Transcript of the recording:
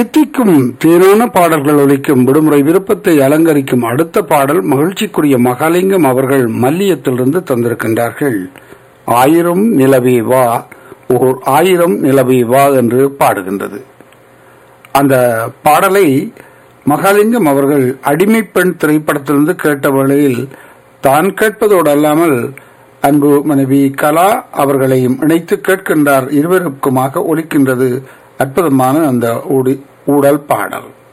தித்திக்கும் தேனான பாடல்கள் ஒலிக்கும் விடுமுறை விருப்பத்தை அலங்கரிக்கும் அடுத்த பாடல் மகிழ்ச்சிக்குரிய மகாலிங்கம் அவர்கள் மல்லியத்திலிருந்து தந்திருக்கின்றார்கள் ஆயிரம் நிலவே வா ஓர் ஆயிரம் நிலவே வா என்று பாடுகின்றது அந்த பாடலை மகாலிங்கம் அவர்கள் அடிமை பெண் திரைப்படத்திலிருந்து கேட்ட வேளையில் தான் கேட்பதோடு அல்லாமல் அன்பு மனைவி கலா அவர்களையும் இணைத்து கேட்கின்றார் இருவருக்குமாக ஒலிக்கின்றது அற்புதமான அந்த ஊடல் பாடல்